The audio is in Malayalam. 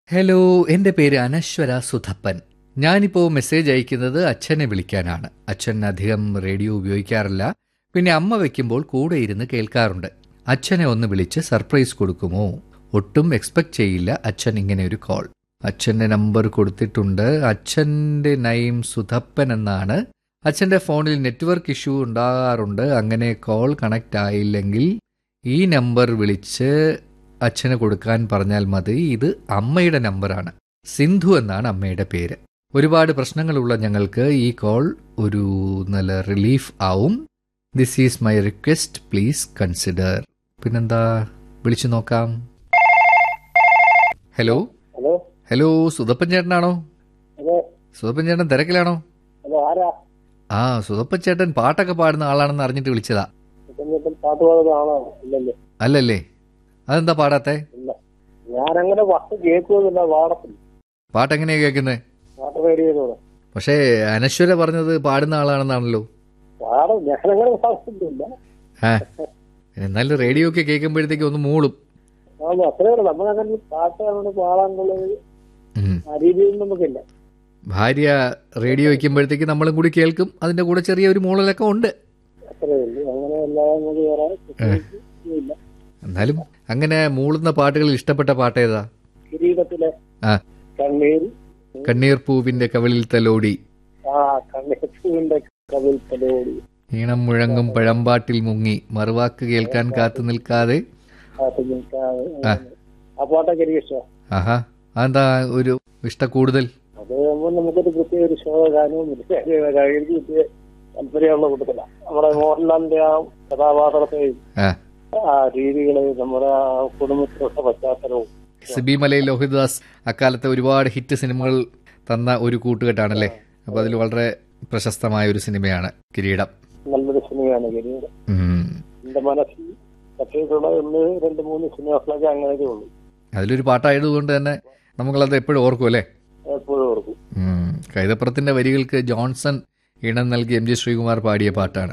ഹലോ എൻ്റെ പേര് അനശ്വര സുധപ്പൻ ഞാനിപ്പോൾ മെസ്സേജ് അയക്കുന്നത് അച്ഛനെ വിളിക്കാനാണ് അച്ഛൻ അധികം റേഡിയോ ഉപയോഗിക്കാറില്ല പിന്നെ അമ്മ വെക്കുമ്പോൾ കൂടെ ഇരുന്ന് കേൾക്കാറുണ്ട് അച്ഛനെ ഒന്ന് വിളിച്ച് സർപ്രൈസ് കൊടുക്കുമോ ഒട്ടും എക്സ്പെക്ട് ചെയ്യില്ല അച്ഛൻ ഇങ്ങനെ ഒരു കോൾ അച്ഛൻ്റെ നമ്പർ കൊടുത്തിട്ടുണ്ട് അച്ഛൻ്റെ നൈം സുധപ്പൻ എന്നാണ് അച്ഛൻ്റെ ഫോണിൽ നെറ്റ്വർക്ക് ഇഷ്യൂ ഉണ്ടാകാറുണ്ട് അങ്ങനെ കോൾ കണക്റ്റ് ആയില്ലെങ്കിൽ ഈ നമ്പർ വിളിച്ച് അച്ഛന് കൊടുക്കാൻ പറഞ്ഞാൽ മതി ഇത് അമ്മയുടെ നമ്പറാണ് സിന്ധു എന്നാണ് അമ്മയുടെ പേര് ഒരുപാട് പ്രശ്നങ്ങളുള്ള ഞങ്ങൾക്ക് ഈ കോൾ ഒരു നല്ല റിലീഫ് ആവും this is my request please consider പിന്നെന്താ വിളിച്ചു നോക്കാം ഹലോ ഹലോ ഹലോ സുധപ്പൻ ചേട്ടനാണോ അതെ സുധപ്പൻ ചേട്ടൻ തിരക്കിലാണോ ഹലോ ആരാ ആ സുധപ്പൻ ചേട്ടൻ പാട്ടൊക്കെ പാടുന്ന ആളാണെന്ന് അറിഞ്ഞിട്ട് വിളിച്ചതാ ചിക്കൻ പാട്ട് പാടുന്ന ആണോ ഇല്ലല്ലേ അല്ലല്ലേ അതെന്താ പാടാത്തെ ഇല്ല ഞാനങ്ങനെ പാട്ട് കേൾക്കുന്നില്ല പാടത്തില്ല പാട്ട് എങ്ങനെയാ കേൾക്കുന്നത് പാട്ട് റേഡിയോയിലൂടെ പക്ഷേ അനശ്വര പറഞ്ഞത് പാടുന്ന ആളാണെന്നാണല്ലോ പാടും ഞാനങ്ങനെ പാടുന്നില്ല ആ എന്നാലും റേഡിയോ ഒക്കെ കേൾക്കുമ്പോഴത്തേക്ക് ഒന്ന് മൂളും ആ അത്രേ ഉള്ളൂ നമ്മളങ്ങനെ പാട്ട് അങ്ങനെ പാടാനുള്ളത് ഉം. ആ രീതിയിൽ നമുക്കില്ല ഭാര്യ റേഡിയോ വയ്ക്കുമ്പോഴത്തേക്ക് നമ്മളും കൂടി കേൾക്കും അതിന്റെ കൂടെ ചെറിയ ഒരു മൂളലൊക്കെ ഉണ്ട് അത്രേ ഉള്ളൂ അങ്ങനെ അല്ലാതെ നമുക്ക് വേറെ പ്രത്യേകിച്ച് ഇല്ല എന്നാലും അങ്ങനെ മൂളുന്ന പാട്ടുകളിൽ ഇഷ്ടപ്പെട്ട പാട്ട് ഏതാ കിരീടത്തിലെ ആ കണ്ണീർ കണ്ണീർ പൂവിന്റെ കവിളിൽ തലോടി ആ കണ്ണീരിന്റെ കവിൽ തലോടി ഈണം മുഴങ്ങും പഴമ്പാട്ടിൽ മുങ്ങി മറുവാക്ക് കേൾക്കാൻ കാത്തു നിൽക്കാതെ പാട്ട് നിൽക്കാതെ ആ പാട്ടൊക്കെ എനിക്ക് ഇഷ്ടമാണ് ആഹാ അതെന്താ ഒരു ഇഷ്ട കൂടുതൽ അത് ആകുമ്പോൾ നമുക്കൊരു പ്രത്യേക ഒരു ശോഭ ഗാനവും എനിക്ക് കിട്ടിയ താല്പര്യമുള്ള കൂട്ടത്തില നമ്മുടെ മോഹൻലാലിന്റെ ആ കഥാപാത്രത്തെയും ആ ആ രീതികളെയും നമ്മുടെ ആ കുടുംബത്തിലുള്ള പശ്ചാത്തലവും സിബി മലയിൽ ലോഹിതദാസ് അക്കാലത്തെ ഒരുപാട് ഹിറ്റ് സിനിമകൾ തന്ന ഒരു കൂട്ടുകെട്ടാണല്ലേ അപ്പൊ അതിൽ വളരെ പ്രശസ്തമായ ഒരു സിനിമയാണ് കിരീടം നല്ലൊരു സിനിമയാണ് ഗരീട് ഉം. എന്റെ മനസ്സിൽ പറ്റിയിട്ടുള്ള ഒന്ന് രണ്ട് മൂന്ന് സിനിമകളൊക്കെ അങ്ങനെയൊക്കെ ഉള്ളൂ അതിലൊരു പാട്ടായതുകൊണ്ട് തന്നെ നമുക്കത് എപ്പോഴും ഓർക്കും അല്ലേ എപ്പോഴും ഓർക്കും ഉം. കൈതപ്പുറത്തിന്റെ വരികൾക്ക് ജോൺസൺ ഈണം നൽകി എം ജി ശ്രീകുമാർ പാടിയ പാട്ടാണ്